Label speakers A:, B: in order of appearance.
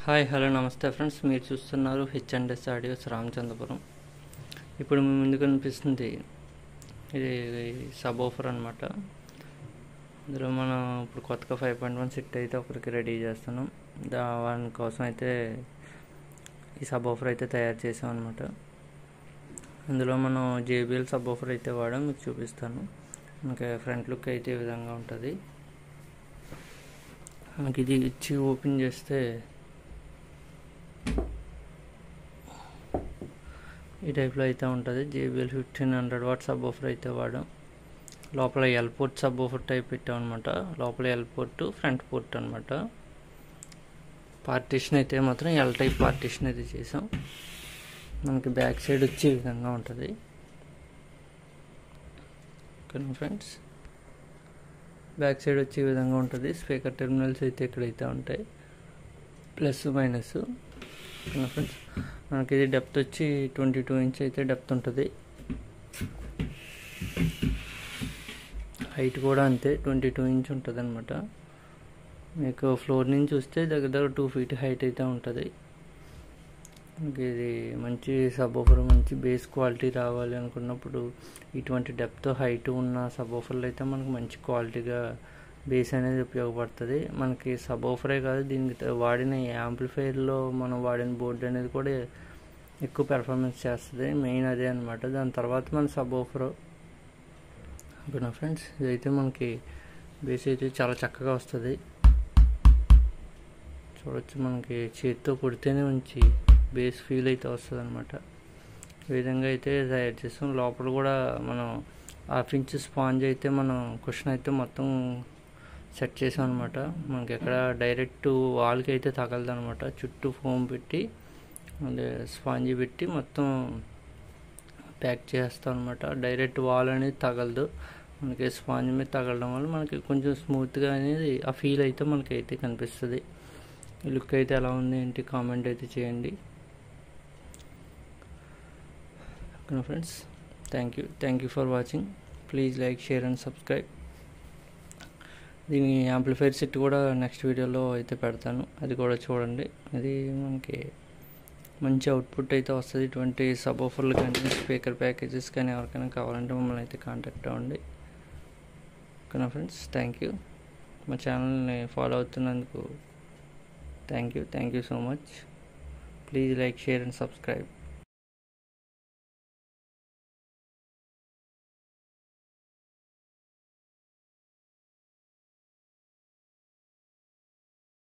A: hi hello నమస్తే friends మీరు చూస్తున్నారు H and S audios Ramachandrapuram ఇప్పుడు మీ ముందు కనిపిస్తుంది ఇది సబ్ ఆఫర్ అనమాట ఇందులో మనం ఇప్పుడు కొత్తగా ఫైవ్ పాయింట్ వన్ సెట్ అయితే ఒకరికి రెడీ చేస్తున్నాం దా దాని కోసం అయితే ఈ సబ్ ఆఫర్ అయితే తయారు చేసాం అనమాట అందులో మనం జేబిఎల్ సబ్ ఆఫర్ అయితే వాడాం మీకు చూపిస్తాను మనకి ఫ్రంట్ లుక్ అయితే ఈ విధంగా ఉంటుంది మనకి ఇది ఇచ్చి ఓపెన్ చేస్తే ఈ టైప్లో అయితే ఉంటుంది JBL fifteen hundred watt sub woofer అయితే వాడాం లోపల L port sub woofer type పెట్టాం అనమాట లోపల ఎల్ పోర్ట్ ఫ్రంట్ పోర్ట్ అనమాట పార్టీషన్ అయితే మాత్రం ఎల్ టైప్ పార్టీషన్ అయితే చేసాం మనకి బ్యాక్ సైడ్ వచ్చే విధంగా ఉంటుంది ఓకేనా ఫ్రెండ్స్ బ్యాక్ సైడ్ వచ్చే విధంగా ఉంటుంది స్పీకర్ టెర్మినల్స్ అయితే ఇక్కడైతే ఉంటాయి ప్లస్ మైనస్ ఓకేనా ఫ్రెండ్స్ మనకి ఇది డెప్త్ వచ్చి ట్వంటీ టూ ఇంచ్ అయితే డెప్త్ ఉంటుంది హైట్ కూడా అంతే ట్వంటీ టూ ఇంచ్ ఉంటుంది అనమాట మీకు ఫ్లోర్ నుంచి చూస్తే దగ్గర దగ్గర టూ ఫీట్ హైట్ అయితే ఉంటుంది మనకి ఇది మంచి సబ్ ఆఫర్ మంచి బేస్ క్వాలిటీ రావాలి అనుకున్నప్పుడు ఇటువంటి డెప్త్ హైట్ ఉన్న సబ్ ఆఫర్లు అయితే మనకు మంచి క్వాలిటీగా బేస్ అనేది ఉపయోగపడుతుంది మనకి సబ్ ఆఫరే కాదు దీనికి వాడిన యాంప్లిఫైర్లో మనం వాడిన బోర్డు అనేది కూడా ఎక్కువ పెర్ఫార్మెన్స్ చేస్తుంది మెయిన్ అదే అనమాట దాని తర్వాత మన సబ్ ఆఫర్ ఓకేనా ఫ్రెండ్స్ ఇదైతే మనకి బేస్ అయితే చాలా చక్కగా వస్తుంది చూడొచ్చు మనకి చేతితో కొడితేనే మంచి బేస్ ఫీల్ అయితే వస్తుంది అనమాట ఈ విధంగా అయితే తయారు చేస్తాం లోపల కూడా మనం హాఫ్ ఇంచ్ స్పాంజ్ అయితే మనం కుషన్ అయితే మొత్తం సెట్ చేసాం అనమాట మనకి ఎక్కడ డైరెక్ట్ వాల్కి అయితే తగలదు అనమాట చుట్టూ ఫోమ్ పెట్టి అదే స్పాంజీ పెట్టి మొత్తం ప్యాక్ చేస్తాం అనమాట డైరెక్ట్ వాల్ అనేది తగలదు మనకి స్పాంజ్ మీద తగలడం వల్ల మనకి కొంచెం స్మూత్గా అనేది ఆ ఫీల్ అయితే మనకి అయితే కనిపిస్తుంది లుక్ అయితే ఎలా ఉంది ఏంటి కామెంట్ అయితే చేయండి okay friends thank you thank you for watching please like share and subscribe దీని యాంప్లిఫైర్ సెట్ కూడా నెక్స్ట్ వీడియోలో అయితే పెడతాను అది కూడా చూడండి అది మనకి మంచి అవుట్పుట్ అయితే వస్తుంది ఇటువంటి సబ్ ఆఫర్లు కానీ స్పీకర్ ప్యాకేజెస్ కానీ ఎవరికైనా కావాలంటే మమ్మల్ని అయితే కాంటాక్ట్ అవ్వండి ఓకేనా ఫ్రెండ్స్ థ్యాంక్ యూ మా ఛానల్ని ఫాలో అవుతున్నందుకు thank you thank you so much please like share and subscribe